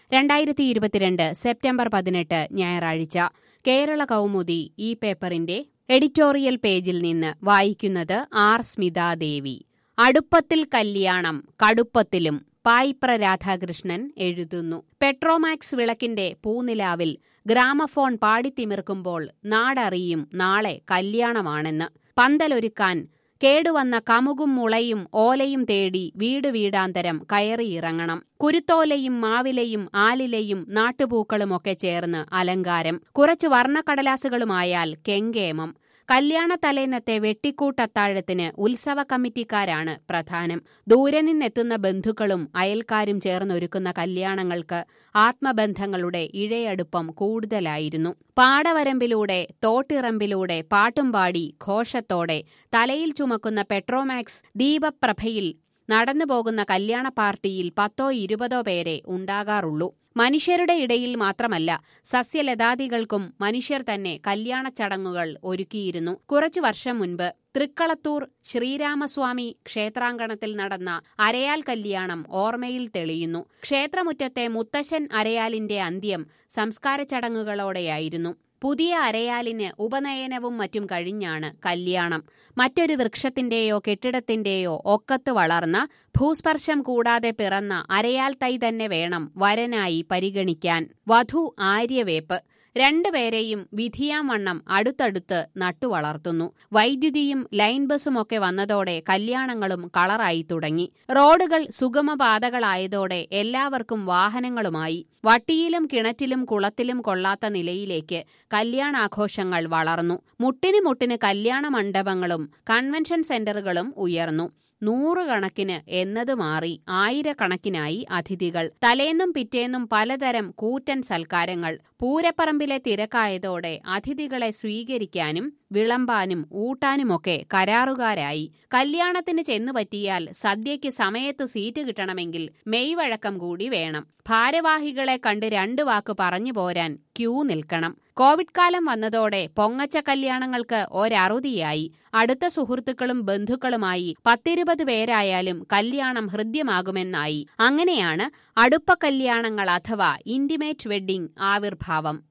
രണ്ടായിരത്തി ഇരുപത്തിരണ്ട് സെപ്റ്റംബർ പതിനെട്ട് ഞായറാഴ്ച കേരള കൗമുദി ഈ പേപ്പറിന്റെ എഡിറ്റോറിയൽ പേജിൽ നിന്ന് വായിക്കുന്നത് ആർ സ്മിതാദേവി അടുപ്പത്തിൽ കല്യാണം കടുപ്പത്തിലും പായിപ്ര രാധാകൃഷ്ണൻ എഴുതുന്നു പെട്രോമാക്സ് വിളക്കിന്റെ പൂനിലാവിൽ ഗ്രാമഫോൺ പാടിത്തിമിർക്കുമ്പോൾ നാടറിയും നാളെ കല്യാണമാണെന്ന് പന്തലൊരുക്കാൻ കേടുവന്ന കമുകും മുളയും ഓലയും തേടി വീട് വീടാന്തരം കയറിയിറങ്ങണം കുരുത്തോലയും മാവിലയും ആലിലയും നാട്ടുപൂക്കളുമൊക്കെ ചേർന്ന് അലങ്കാരം കുറച്ച് വർണ്ണക്കടലാസുകളുമായാൽ കെങ്കേമം കല്യാണ തലേന്നത്തെ വെട്ടിക്കൂട്ടത്താഴത്തിന് ഉത്സവ കമ്മിറ്റിക്കാരാണ് പ്രധാനം ദൂരെ നിന്നെത്തുന്ന ബന്ധുക്കളും അയൽക്കാരും ചേർന്നൊരുക്കുന്ന കല്യാണങ്ങൾക്ക് ആത്മബന്ധങ്ങളുടെ ഇഴയടുപ്പം കൂടുതലായിരുന്നു പാടവരമ്പിലൂടെ തോട്ടിറമ്പിലൂടെ പാട്ടും പാടി ഘോഷത്തോടെ തലയിൽ ചുമക്കുന്ന പെട്രോമാക്സ് ദീപപ്രഭയിൽ നടന്നു പോകുന്ന കല്യാണ പാർട്ടിയിൽ പത്തോ ഇരുപതോ പേരെ ഉണ്ടാകാറുള്ളൂ മനുഷ്യരുടെ ഇടയിൽ മാത്രമല്ല സസ്യലതാദികൾക്കും മനുഷ്യർ തന്നെ കല്യാണ ചടങ്ങുകൾ ഒരുക്കിയിരുന്നു കുറച്ചു വർഷം മുൻപ് തൃക്കളത്തൂർ ശ്രീരാമസ്വാമി ക്ഷേത്രാങ്കണത്തിൽ നടന്ന അരയാൽ കല്യാണം ഓർമ്മയിൽ തെളിയുന്നു ക്ഷേത്രമുറ്റത്തെ മുത്തശ്ശൻ അരയാലിന്റെ അന്ത്യം സംസ്കാര ചടങ്ങുകളോടെയായിരുന്നു പുതിയ അരയാലിന് ഉപനയനവും മറ്റും കഴിഞ്ഞാണ് കല്യാണം മറ്റൊരു വൃക്ഷത്തിന്റെയോ കെട്ടിടത്തിന്റെയോ ഒക്കത്ത് വളർന്ന ഭൂസ്പർശം കൂടാതെ പിറന്ന അരയാൽ തൈ തന്നെ വേണം വരനായി പരിഗണിക്കാൻ വധു ആര്യവേപ്പ് രണ്ടുപേരെയും വിധിയാവണ്ണം അടുത്തടുത്ത് നട്ടുവളർത്തുന്നു വൈദ്യുതിയും ലൈൻ ബസുമൊക്കെ വന്നതോടെ കല്യാണങ്ങളും കളറായി തുടങ്ങി റോഡുകൾ സുഗമപാതകളായതോടെ എല്ലാവർക്കും വാഹനങ്ങളുമായി വട്ടിയിലും കിണറ്റിലും കുളത്തിലും കൊള്ളാത്ത നിലയിലേക്ക് കല്യാണാഘോഷങ്ങൾ വളർന്നു മുട്ടിന് മുട്ടിന് കല്യാണ മണ്ഡപങ്ങളും കൺവെൻഷൻ സെന്ററുകളും ഉയർന്നു നൂറുകണക്കിന് എന്നത് മാറി ആയിരക്കണക്കിനായി അതിഥികൾ തലേന്നും പിറ്റേന്നും പലതരം കൂറ്റൻ സൽക്കാരങ്ങൾ പൂരപ്പറമ്പിലെ തിരക്കായതോടെ അതിഥികളെ സ്വീകരിക്കാനും വിളമ്പാനും ഊട്ടാനുമൊക്കെ കരാറുകാരായി കല്യാണത്തിന് ചെന്നു പറ്റിയാൽ സദ്യയ്ക്ക് സമയത്ത് സീറ്റ് കിട്ടണമെങ്കിൽ മെയ്വഴക്കം കൂടി വേണം ഭാരവാഹികളെ കണ്ട് രണ്ടു വാക്ക് പറഞ്ഞു പോരാൻ ക്യൂ നിൽക്കണം കോവിഡ് കാലം വന്നതോടെ പൊങ്ങച്ച കല്യാണങ്ങൾക്ക് ഒരറുതിയായി അടുത്ത സുഹൃത്തുക്കളും ബന്ധുക്കളുമായി പത്തിരുപത് പേരായാലും കല്യാണം ഹൃദ്യമാകുമെന്നായി അങ്ങനെയാണ് അടുപ്പ കല്യാണങ്ങൾ അഥവാ ഇന്റിമേറ്റ് വെഡ്ഡിംഗ് ആവിർഭാവം